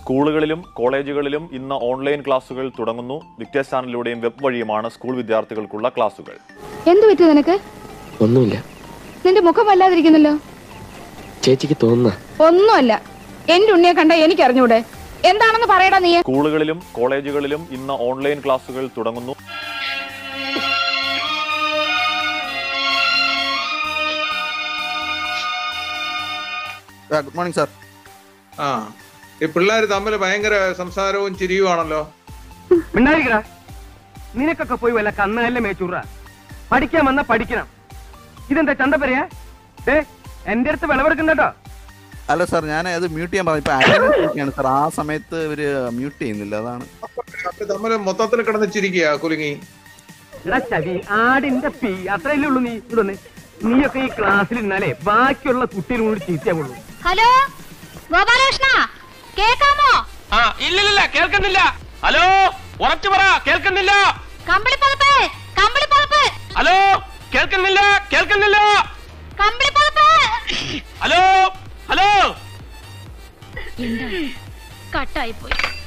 സ്കൂളുകളിലും കോളേജുകളിലും ഇന്ന് ഓൺലൈൻ ക്ലാസുകൾ തുടങ്ങുന്നു വിക്ടേഴ്സ് ചാനലിലൂടെയും വെബ് വഴിയുമാണ് സ്കൂൾ വിദ്യാർത്ഥികൾക്കുള്ള ക്ലാസുകൾ എന്തു പറ്റി നിനക്ക് ഒന്നുമില്ല നിന്റെ മുഖം വല്ലാതിരിക്കുന്നല്ലോ ചേച്ചിക്ക് തോന്നുന്ന ഒന്നുമല്ല എന്റെ ഉണ്ണിയെ കണ്ട എനിക്ക് അറിഞ്ഞൂടെ എന്താണെന്ന് പറയടാ നീ സ്കൂളുകളിലും കോളേജുകളിലും ഇന്ന് ഓൺലൈൻ ക്ലാസുകൾ തുടങ്ങുന്നു ഗുഡ് മോർണിംഗ് സാർ ആ ഈ പിള്ളേർ തമ്മിൽ ഭയങ്കര സംസാരവും ചിരിയുമാണല്ലോ മിണ്ടായിരിക്കടാ നിനക്കൊക്കെ പോയി വല്ല കന്നാലിലെ മേച്ചൂറ പഠിക്കാൻ വന്നാ പഠിക്കണം ഇതെന്താ ചന്തപ്പരയാ ദേ എന്റെ അടുത്ത് വിളവെടുക്കണ്ട കേട്ടോ അല്ല സാർ ഞാൻ അത് മ്യൂട്ട് ചെയ്യാൻ പറഞ്ഞു ഇപ്പൊ attendance ആണ് സാർ ആ സമയത്ത് ഇവര് മ്യൂട്ട് ചെയ്യുന്നില്ല അതാണ് അവര് തമ്മിൽ മൊത്തത്തിൽ കിടന്ന് ചിരിക്കുക കുലുങ്ങി എടാ ചവി ആടിന്റെ പി അത്രയല്ലേ ഉള്ളൂ നീ ഇതൊന്ന് നീയൊക്കെ ഈ ക്ലാസ്സിൽ ഇരുന്നാലേ ബാക്കിയുള്ള കുട്ടികളും കൂടി ചീത്തയാവുള്ളൂ ഹലോ ഗോപാലകൃഷ്ണ കേക്കാമോ ആ ഇല്ലില്ല കേൾക്കുന്നില്ല ഹലോ ഉറച്ചു പറ കേൾക്കുന്നില്ല കമ്പിളിപ്പുറപ്പ് കമ്പിളിപ്പുറപ്പ് ഹലോ കേൾക്കുന്നില്ല കേൾക്കുന്നില്ല കമ്പിളിപ്പുറപ്പ് ഹലോ ഹലോ കട്ടായി പോയി